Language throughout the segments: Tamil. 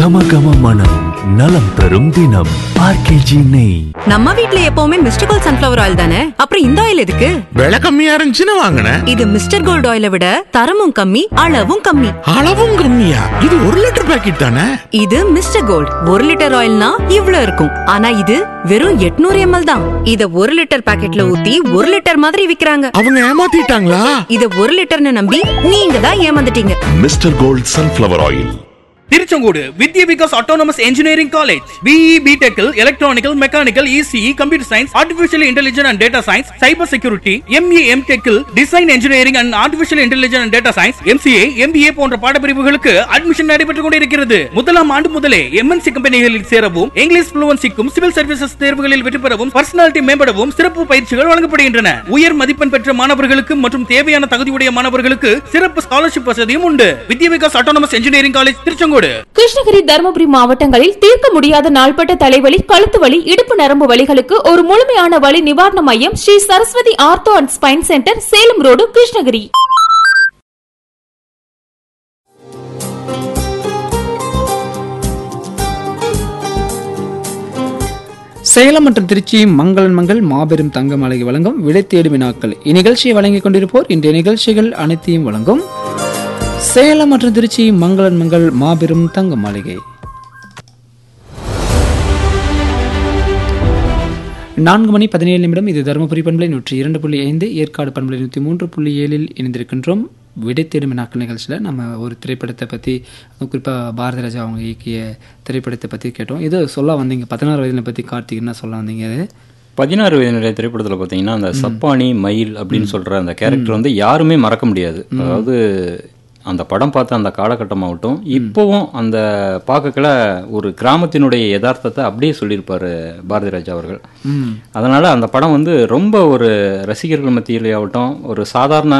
கம கம மனம் நலம் தரும் தினம் ஆர்கேஜி நெய் நம்ம வீட்ல எப்பவுமே மிஸ்டர் கோல்ட் சன்ஃபிளவர் ஆயில் தானே அப்புறம் இந்த ஆயில் எதுக்கு விலை கம்மியா இருந்துச்சுன்னு வாங்கினேன் இது மிஸ்டர் கோல்ட் ஆயிலை விட தரமும் கம்மி அளவும் கம்மி அளவும் கம்மியா இது ஒரு லிட்டர் பாக்கெட் தானே இது மிஸ்டர் கோல்ட் ஒரு லிட்டர் ஆயில்னா இவ்ளோ இருக்கும் ஆனா இது வெறும் 800 எம்எல் தான் இத ஒரு லிட்டர் பாக்கெட்ல ஊத்தி ஒரு லிட்டர் மாதிரி விக்கிறாங்க அவங்க ஏமாத்திட்டாங்களா இத ஒரு லிட்டர்னு நம்பி நீங்க தான் ஏமாந்துட்டீங்க mister gold sunflower oil Tiruchengode Vidya Vikas autonomous engineering college BE பிடெக்கில் electronical mechanical ECE computer science artificial intelligence and data science cyber security ME M டெக்கில் design engineering and artificial intelligence and data science MCA MBA போன்ற பாடப்பிரிவுகளுக்கு அட்மிஷன் நடைபெற்றுக் கொண்டிருக்கிறது முதலாம் ஆண்டு முதலே எம்என்சி கம்பெனிகளில் சேரவும் இங்கிலீஷ் புளுவன்சிக்கும் சிவில் சர்வீசஸ் தேர்வுகளில் வெற்றி பெறவும் பர்சனாலிட்டி மேம்படவும் சிறப்பு பயிற்சிகள் வழங்கப்படுகின்றன உயர் மதிப்பெண் பெற்ற மாணவர்களுக்கு மற்றும் தேவையான தகுதியுடைய மாணவர்களுக்கு சிறப்பு ஸ்காலர்ஷிப் வசதியும் உண்டு Vidya Vikas autonomous engineering college Tiruchengode Krishnagiri Dharmapuri மாவட்டங்களில் தீர்க்க முடியாத நாள்பட்ட தலைவலி கழுத்து வலி இடுப்பு நரம்பு வலிகளுக்கு ஒரு முழுமையான வலி நிவாரண மையம் Sri Saraswathi ortho and spine centre Salem road Krishnagiri Salem மற்றும் திருச்சி மங்களன் மங்கள் மாபெரும் தங்க மாளிகை வழங்கும் விடை தேடும் வினாக்கள் இந்நிகழ்ச்சியை வழங்கிக் கொண்டிருப்போர் இன்றைய நிகழ்ச்சிகள் அனைத்தையும் வழங்கும் சேலம் மற்றும் திருச்சி மங்களன் மங்கள் மாபெரும் தங்க மாளிகை நான்கு மணி பதினேழு நிமிடம் இது தருமபுரி பண்பலை நூற்றி இரண்டு புள்ளி ஐந்து ஏற்காடு பண்பலை நூற்றி மூன்று புள்ளி ஏழில் இணைந்திருக்கின்றோம் விடை தேடும் வினாக்கள் நிகழ்ச்சியில் நம்ம ஒரு திரைப்படத்தை பற்றி குறிப்பாக பாரதி ராஜா அவங்க இயக்கிய திரைப்படத்தை பற்றி கேட்டோம் இது சொல்ல வந்தீங்க பதினாறு வயதினை பற்றி கார்த்திக் என்ன சொல்ல வந்தீங்க அது பதினாறு வயதினுடைய திரைப்படத்தில் பார்த்தீங்கன்னா அந்த சப்பானி மயில் அப்படின்னு சொல்ற அந்த கேரக்டர் வந்து யாருமே மறக்க முடியாது அதாவது அந்த படம் பார்த்த அந்த காலகட்டமாகட்டும் இப்போவும் அந்த பார்க்கல ஒரு கிராமத்தினுடைய யதார்த்தத்தை அப்படியே சொல்லியிருப்பாரு பாரதி ராஜா அவர்கள் அதனால அந்த படம் வந்து ரொம்ப ஒரு ரசிகர்கள் மத்தியிலேயாகட்டும் ஒரு சாதாரண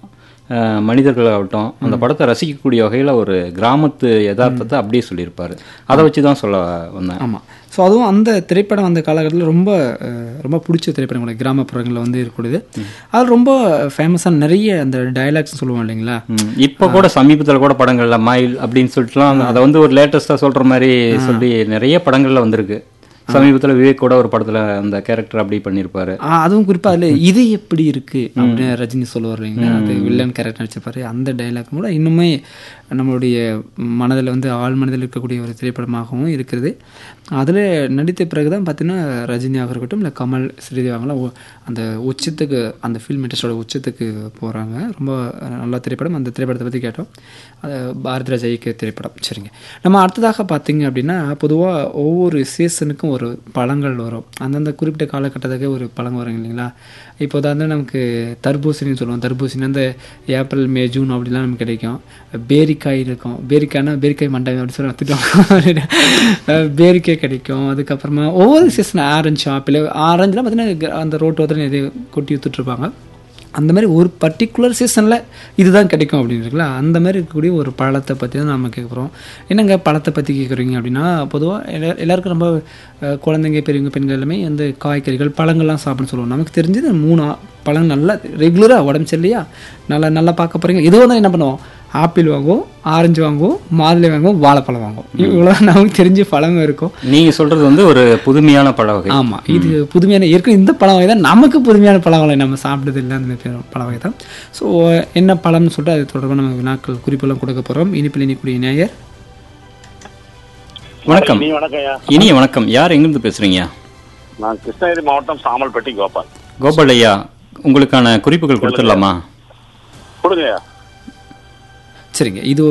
அஹ், மனிதர்களாகட்டும் அந்த படத்தை ரசிக்கக்கூடிய வகையில் ஒரு கிராமத்து யதார்த்தத்தை அப்படியே சொல்லியிருப்பாரு அதை வச்சு தான் சொல்ல வந்தேன் ஆமாம் ஸோ அதுவும் அந்த திரைப்படம் அந்த காலகட்டத்தில் ரொம்ப அஹ், ரொம்ப பிடிச்ச திரைப்படம் கூட கிராமப்புறங்களில் வந்து இருக்கக்கூடியது அது ரொம்ப ஃபேமஸான நிறைய அந்த டயலாக்ஸ் சொல்லுவோம் இல்லைங்களா ம், இப்ப கூட சமீபத்துல கூட படங்கள்ல மயில் அப்படின்னு சொல்லிட்டுலாம் அதை வந்து ஒரு லேட்டஸ்டா சொல்ற மாதிரி சொல்லி நிறைய படங்கள்ல வந்திருக்கு சமீபத்துல விவேக் கூட ஒரு படத்துல அந்த கேரக்டர் அப்படி பண்ணியிருப்பாரு ஆ, அதுவும் குறிப்பாக அதில் இது எப்படி இருக்கு அப்படின்னு ரஜினி சொல்லுவார் இல்லைங்களா அது வில்லன் கேரக்டர் நடிச்சிருப்பாரு அந்த டைலாக் கூட இன்னுமே நம்மளுடைய மனதில் வந்து ஆள் மனதில் இருக்கக்கூடிய ஒரு திரைப்படமாகவும் இருக்கிறது அதில் நடித்த பிறகு தான் பார்த்தீங்கன்னா ரஜினியாக இருக்கட்டும் இல்லை கமல் ஸ்ரீதேவி அவங்களாம் ஒ- அந்த உச்சத்துக்கு அந்த ஃபில்ம் இண்டஸ்ட்ரியோட உச்சத்துக்கு போகிறாங்க ரொம்ப நல்ல திரைப்படம் அந்த திரைப்படத்தை பற்றி கேட்டோம் அது பாரதி ராஜா இயக்கிய திரைப்படம் சரிங்க நம்ம அடுத்ததாக பார்த்தீங்க அப்படின்னா பொதுவாக ஒவ்வொரு சீசனுக்கும் ஒரு பழங்கள் வரும் அந்தந்த குறிப்பிட்ட காலகட்டத்துக்கு ஒரு பழம் வரும் இல்லைங்களா இப்போ வந்து நமக்கு தர்பூசணின்னு சொல்லுவோம் தர்பூசணி அந்த ஏப்ரல் மே ஜூன் அப்படிலாம் நமக்கு கிடைக்கும் பேரிக்காய் இருக்கும் பேரிக்காய்னா பேரிக்காய் மண்டாய் அப்படி சொல்லி வச்சுட்டோம் பேரிக்காய் கிடைக்கும் அதுக்கப்புறமா ஒவ்வொரு சீசன் ஆரஞ்சு ஆப்பிள் ஆரஞ்சுலாம் பார்த்தீங்கன்னா அந்த ரோட்டு ஓரத்தில் இது கொட்டி வித்துட்ருப்பாங்க அந்த மாதிரி ஒரு பர்டிகுலர் சீசனில் இதுதான் கிடைக்கும் அப்படின்னு இருக்குல்ல அந்த மாதிரி இருக்கக்கூடிய ஒரு பழத்தை பற்றி தான் நம்ம கேட்க போகிறோம் என்னங்க பழத்தை பற்றி கேட்குறீங்க அப்படின்னா பொதுவாக எல்லா எல்லாருக்கும் ரொம்ப அஹ், குழந்தைங்க பெரியவங்க பெண்கள் எல்லாமே வந்து காய்கறிகள் பழங்கள்லாம் சாப்பிடணும்னு சொல்லுவோம் நமக்கு தெரிஞ்சது மூணு ஆ- பழம் நல்லா ரெகுலராக உடம்பு சரியில்லையா நல்லா நல்லா பார்க்க போகிறீங்க இது வந்து என்ன பண்ணுவோம் ஆப்பிள் வாங்குவோம் ஆரஞ்சு வாங்குவோம் மாதுளை வாங்குவோம் வாழைப்பழம் வாங்குவோம் இவ்வளோ நமக்கு தெரிஞ்ச பழங்க இருக்கும் நீங்க சொல்றது வந்து ஒரு புதுமையான பழ வகை ஆமாம் இது புதுமையான ஏற்கனவே இந்த பழ வகை தான் நமக்கு புதுமையான பழ வகை நம்ம சாப்பிட்டது இல்லை அந்த மாதிரி பழ வகை தான் ஸோ என்ன பழம்னு சொல்லிட்டு அது தொடர்பாக நம்ம வினாக்கள் குறிப்பெல்லாம் கொடுக்க போகிறோம் இனிப்பில் இனிக்கூடிய நேயர் வணக்கம் இனி வணக்கம்யா இனிய வணக்கம் யார் எங்கிருந்து பேசுறீங்க நான் கிருஷ்ணகிரி மாவட்டம் சாமல்பட்டி கோபால் கோபால் ஐயா உங்களுக்கான குறிப்புகள் கொடுத்துடலாமா கொடுங்கய்யா சரிங்க இது